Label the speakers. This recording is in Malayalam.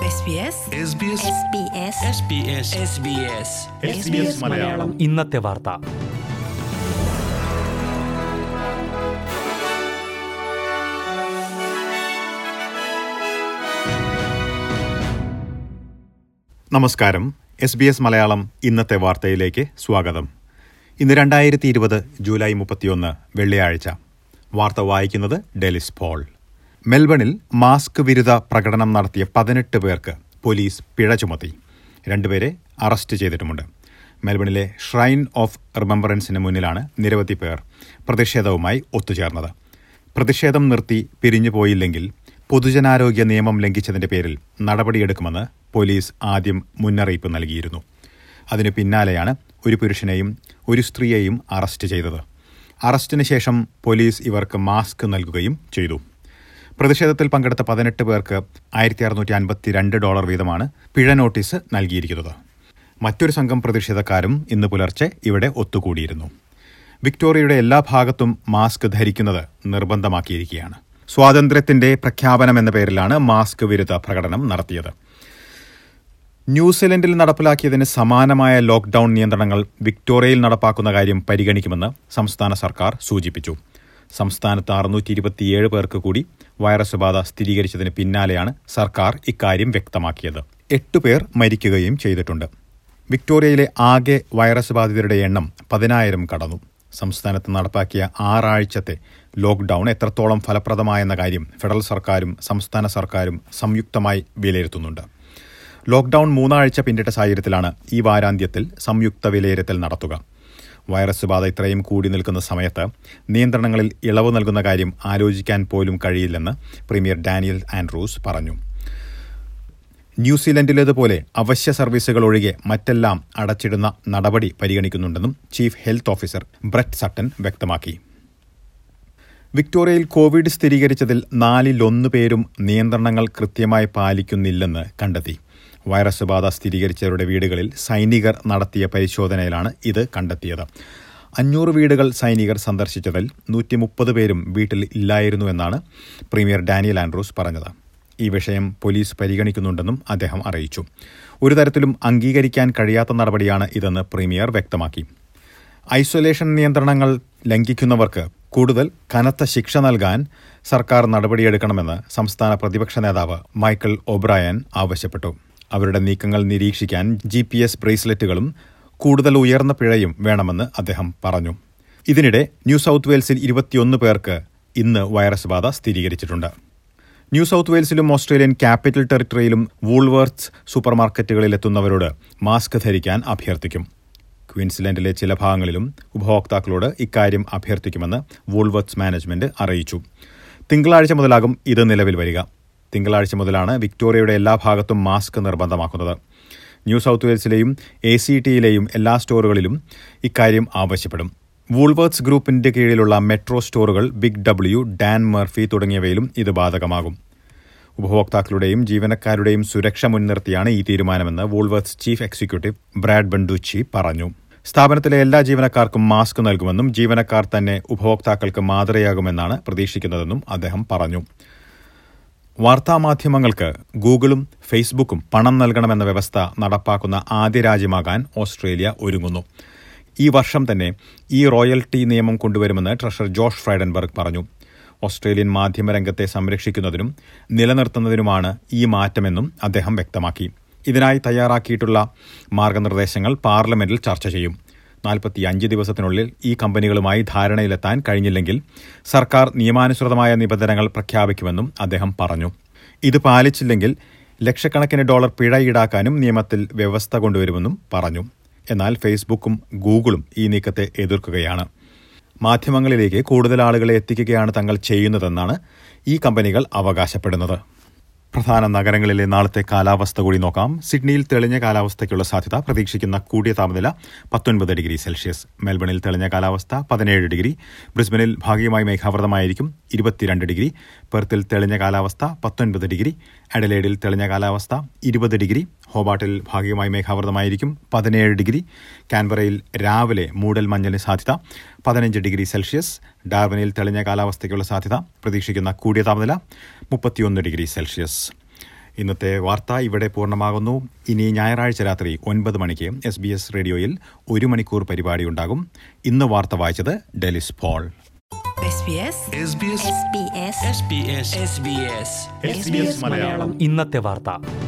Speaker 1: SBS
Speaker 2: മലയാളം
Speaker 3: ഇന്നത്തെ വാർത്ത
Speaker 2: നമസ്കാരം എസ് ബി എസ് മലയാളം ഇന്നത്തെ വാർത്തയിലേക്ക് സ്വാഗതം ഇന്ന് രണ്ടായിരത്തി ഇരുപത് ജൂലൈ മുപ്പത്തിയൊന്ന് വെള്ളിയാഴ്ച വാർത്ത വായിക്കുന്നത് ഡെലിസ് പോൾ മെൽബണിൽ മാസ്ക് വിരുദ്ധ പ്രകടനം നടത്തിയ പതിനെട്ട് പേർക്ക് പോലീസ് പിഴ ചുമത്തി രണ്ടുപേരെ അറസ്റ്റ് ചെയ്തിട്ടുമുണ്ട് മെൽബണിലെ ഷ്രൈൻ ഓഫ് റിമംബറൻസിന് മുന്നിലാണ് നിരവധി പേർ പ്രതിഷേധവുമായി ഒത്തുചേർന്നത് പ്രതിഷേധം നിർത്തി പിരിഞ്ഞു പോയില്ലെങ്കിൽ പൊതുജനാരോഗ്യ നിയമം ലംഘിച്ചതിന്റെ പേരിൽ നടപടിയെടുക്കുമെന്ന് പോലീസ് ആദ്യം മുന്നറിയിപ്പ് നൽകിയിരുന്നു അതിനു പിന്നാലെയാണ് ഒരു പുരുഷനെയും ഒരു സ്ത്രീയെയും അറസ്റ്റ് ചെയ്തത് അറസ്റ്റിന് ശേഷം പോലീസ് ഇവർക്ക് മാസ്ക് നൽകുകയും ചെയ്തു പ്രതിഷേധത്തിൽ പങ്കെടുത്ത പതിനെട്ട് പേർക്ക് ആയിരത്തി അറുന്നൂറ്റി അൻപത്തിരണ്ട് ഡോളർ വീതമാണ് പിഴ നോട്ടീസ് നൽകിയിരിക്കുന്നത് മറ്റൊരു സംഘം പ്രതിഷേധക്കാരും ഇന്ന് പുലർച്ചെ ഇവിടെ ഒത്തുകൂടിയിരുന്നു വിക്ടോറിയയുടെ എല്ലാ ഭാഗത്തും മാസ്ക് ധരിക്കുന്നത് നിർബന്ധമാക്കിയിരിക്കുകയാണ് സ്വാതന്ത്ര്യത്തിന്റെ പ്രഖ്യാപനം എന്ന പേരിലാണ് മാസ്ക് വിരുദ്ധ പ്രകടനം നടത്തിയത് ന്യൂസിലൻഡിൽ നടപ്പിലാക്കിയതിന് സമാനമായ ലോക്ഡൌൺ നിയന്ത്രണങ്ങൾ വിക്ടോറിയയിൽ നടപ്പാക്കുന്ന കാര്യം പരിഗണിക്കുമെന്ന് സംസ്ഥാന സർക്കാർ സൂചിപ്പിച്ചു സംസ്ഥാനത്ത് അറുന്നൂറ്റി ഇരുപത്തിയേഴ് പേർക്ക് കൂടി വൈറസ് ബാധ സ്ഥിരീകരിച്ചതിന് പിന്നാലെയാണ് സർക്കാർ ഇക്കാര്യം വ്യക്തമാക്കിയത് എട്ട് പേർ മരിക്കുകയും ചെയ്തിട്ടുണ്ട് വിക്ടോറിയയിലെ ആകെ വൈറസ് ബാധിതരുടെ എണ്ണം പതിനായിരം കടന്നു സംസ്ഥാനത്ത് നടപ്പാക്കിയ ആറാഴ്ചത്തെ ലോക്ഡൌൺ എത്രത്തോളം ഫലപ്രദമായെന്ന കാര്യം ഫെഡറൽ സർക്കാരും സംസ്ഥാന സർക്കാരും സംയുക്തമായി വിലയിരുത്തുന്നുണ്ട് ലോക്ഡൌൺ മൂന്നാഴ്ച പിന്നിട്ട സാഹചര്യത്തിലാണ് ഈ വാരാന്ത്യത്തിൽ സംയുക്ത വിലയിരുത്തൽ നടത്തുക വൈറസ് ബാധ ഇത്രയും കൂടി നിൽക്കുന്ന സമയത്ത് നിയന്ത്രണങ്ങളിൽ ഇളവ് നൽകുന്ന കാര്യം ആലോചിക്കാൻ പോലും കഴിയില്ലെന്ന് പ്രീമിയർ ഡാനിയൽ ആൻഡ്രൂസ് പറഞ്ഞു ന്യൂസിലൻഡിലേതുപോലെ അവശ്യ സർവീസുകൾ ഒഴികെ മറ്റെല്ലാം അടച്ചിടുന്ന നടപടി പരിഗണിക്കുന്നുണ്ടെന്നും chief health officer Brett Sutton വ്യക്തമാക്കി വിക്ടോറിയയിൽ കോവിഡ് സ്ഥിരീകരിച്ചതിൽ നാലിലൊന്ന് പേരും നിയന്ത്രണങ്ങൾ കൃത്യമായി പാലിക്കുന്നില്ലെന്ന് കണ്ടെത്തി വൈറസ് ബാധ സ്ഥിരീകരിച്ചവരുടെ വീടുകളിൽ സൈനികർ നടത്തിയ പരിശോധനയിലാണ് ഇത് കണ്ടെത്തിയത് അഞ്ഞൂറ് വീടുകൾ സൈനികർ സന്ദർശിച്ചതിൽ നൂറ്റി മുപ്പത് പേരും വീട്ടിൽ ഇല്ലായിരുന്നുവെന്നാണ് പ്രീമിയർ ഡാനിയൽ ആൻഡ്രൂസ് പറഞ്ഞത് ഈ വിഷയം പോലീസ് പരിഗണിക്കുന്നുണ്ടെന്നും അദ്ദേഹം അറിയിച്ചു ഒരു തരത്തിലും അംഗീകരിക്കാൻ കഴിയാത്ത നടപടിയാണ് ഇതെന്ന് പ്രീമിയർ വ്യക്തമാക്കി ഐസൊലേഷൻ നിയന്ത്രണങ്ങൾ ലംഘിക്കുന്നവർക്ക് കൂടുതൽ കനത്ത ശിക്ഷ നൽകാൻ സർക്കാർ നടപടിയെടുക്കണമെന്ന് സംസ്ഥാന പ്രതിപക്ഷ നേതാവ് മൈക്കിൾ ഒബ്രായൻ ആവശ്യപ്പെട്ടു അവരുടെ നീക്കങ്ങൾ നിരീക്ഷിക്കാൻ ജി പി എസ് ബ്രേസ്ലെറ്റുകളും കൂടുതൽ ഉയർന്ന പിഴയും വേണമെന്ന് അദ്ദേഹം പറഞ്ഞു ഇതിനിടെ ന്യൂ സൌത്ത് വെയിൽസിൽ ഇരുപത്തിയൊന്ന് പേർക്ക് ഇന്ന് വൈറസ് ബാധ സ്ഥിരീകരിച്ചിട്ടുണ്ട് ന്യൂ സൌത്ത് വെയിൽസിലും ഓസ്ട്രേലിയൻ ക്യാപിറ്റൽ ടെറിട്ടറിയിലും വൂൾവേർത്ത്സ് സൂപ്പർമാർക്കറ്റുകളിൽ എത്തുന്നവരോട് മാസ്ക് ധരിക്കാൻ അഭ്യർത്ഥിക്കും ക്വീൻസ്ലാൻഡിലെ ചില ഭാഗങ്ങളിലും ഉപഭോക്താക്കളോട് ഇക്കാര്യം അഭ്യർത്ഥിക്കുമെന്ന് വൂൾവർട്സ് മാനേജ്മെന്റ് അറിയിച്ചു തിങ്കളാഴ്ച മുതലാകും ഇത് നിലവിൽ വരിക തിങ്കളാഴ്ച മുതലാണ് വിക്ടോറിയയുടെ എല്ലാ ഭാഗത്തും മാസ്ക് നിർബന്ധമാക്കുന്നത് ന്യൂ സൌത്ത് വെയിൽസിലെയും എ സി ടിയിലെയും എല്ലാ സ്റ്റോറുകളിലും ഇക്കാര്യം ആവശ്യപ്പെടും വൂൾവേർത്സ് ഗ്രൂപ്പിന്റെ കീഴിലുള്ള മെട്രോ സ്റ്റോറുകൾ ബിഗ് ഡബ്ല്യു ഡാൻ മർഫി തുടങ്ങിയവയിലും ഇത് ബാധകമാകും ഉപഭോക്താക്കളുടെയും ജീവനക്കാരുടെയും സുരക്ഷ മുൻനിർത്തിയാണ് ഈ തീരുമാനമെന്ന് Woolworths chief executive Brad Banducci പറഞ്ഞു സ്ഥാപനത്തിലെ എല്ലാ ജീവനക്കാർക്കും മാസ്ക് നൽകുമെന്നും ജീവനക്കാർ തന്നെ ഉപഭോക്താക്കൾക്ക് മാതൃകയാകുമെന്നാണ് പ്രതീക്ഷിക്കുന്നതെന്നും അദ്ദേഹം പറഞ്ഞു വാർത്താമാധ്യമങ്ങൾക്ക് ഗൂഗിളും ഫേസ്ബുക്കും പണം നൽകണമെന്ന വ്യവസ്ഥ നടപ്പാക്കുന്ന ആദ്യ രാജ്യമാകാൻ ഓസ്ട്രേലിയ ഒരുങ്ങുന്നു ഈ വർഷം തന്നെ ഈ റോയൽറ്റി നിയമം കൊണ്ടുവരുമെന്ന് ട്രഷറർ ജോഷ് ഫ്രൈഡൻബർഗ് പറഞ്ഞു ഓസ്ട്രേലിയൻ മാധ്യമരംഗത്തെ സംരക്ഷിക്കുന്നതിനും നിലനിർത്തുന്നതിനുമാണ് ഈ മാറ്റമെന്നും അദ്ദേഹം വ്യക്തമാക്കി ഇതിനായി തയ്യാറാക്കിയിട്ടുള്ള മാർഗനിർദ്ദേശങ്ങൾ പാർലമെന്റിൽ ചർച്ച ചെയ്യും നാൽപ്പത്തി അഞ്ച് ദിവസത്തിനുള്ളിൽ ഈ കമ്പനികളുമായി ധാരണയിലെത്താൻ കഴിഞ്ഞില്ലെങ്കിൽ സർക്കാർ നിയമാനുസൃതമായ നിബന്ധനകൾ പ്രഖ്യാപിക്കുമെന്നും അദ്ദേഹം പറഞ്ഞു ഇത് പാലിച്ചില്ലെങ്കിൽ ലക്ഷക്കണക്കിന് ഡോളർ പിഴ ഈടാക്കാനും നിയമത്തിൽ വ്യവസ്ഥ കൊണ്ടുവരുമെന്നും പറഞ്ഞു എന്നാൽ ഫേസ്ബുക്കും ഗൂഗിളും ഈ നീക്കത്തെ എതിർക്കുകയാണ് മാധ്യമങ്ങളിലേക്ക് കൂടുതൽ ആളുകളെ എത്തിക്കുകയാണ് തങ്ങൾ ചെയ്യുന്നതെന്നാണ് ഈ കമ്പനികൾ അവകാശപ്പെടുന്നത് പ്രധാന നഗരങ്ങളിലെ നാളത്തെ കാലാവസ്ഥ കൂടി നോക്കാം സിഡ്നിയിൽ തെളിഞ്ഞ കാലാവസ്ഥയ്ക്കുള്ള സാധ്യത പ്രതീക്ഷിക്കുന്ന കൂടിയ താപനില പത്തൊൻപത് ഡിഗ്രി സെൽഷ്യസ് മെൽബണിൽ തെളിഞ്ഞ കാലാവസ്ഥ പതിനേഴ് ഡിഗ്രി ബ്രിസ്ബനിൽ ഭാഗികമായി മേഘാവൃതമായിരിക്കും ഇരുപത്തിരണ്ട് ഡിഗ്രി പെർത്തിൽ തെളിഞ്ഞ കാലാവസ്ഥ പത്തൊൻപത് ഡിഗ്രി അഡലേഡിൽ തെളിഞ്ഞ കാലാവസ്ഥ ഇരുപത് ഡിഗ്രി ഹോബാട്ടിൽ ഭാഗികമായി മേഘാവൃതമായിരിക്കും പതിനേഴ് ഡിഗ്രി കാൻബറയിൽ രാവിലെ മൂടൽ മഞ്ഞിന് സാധ്യത പതിനഞ്ച് ഡിഗ്രി സെൽഷ്യസ് ഡാർബനിൽ തെളിഞ്ഞ കാലാവസ്ഥയ്ക്കുള്ള സാധ്യത പ്രതീക്ഷിക്കുന്ന കൂടിയ താപനില മുപ്പത്തിയൊന്ന് ഡിഗ്രി സെൽഷ്യസ് ഇന്നത്തെ വാർത്ത ഇവിടെ പൂർണ്ണമാകുന്നു ഇനി ഞായറാഴ്ച രാത്രി ഒൻപത് മണിക്ക് എസ് ബി എസ് റേഡിയോയിൽ ഒരു മണിക്കൂർ പരിപാടി ഉണ്ടാകും ഇന്ന് വാർത്ത വായിച്ചത് ഡെലിസ് പോൾ
Speaker 1: SBS
Speaker 3: ഇന്നത്തെ വാർത്ത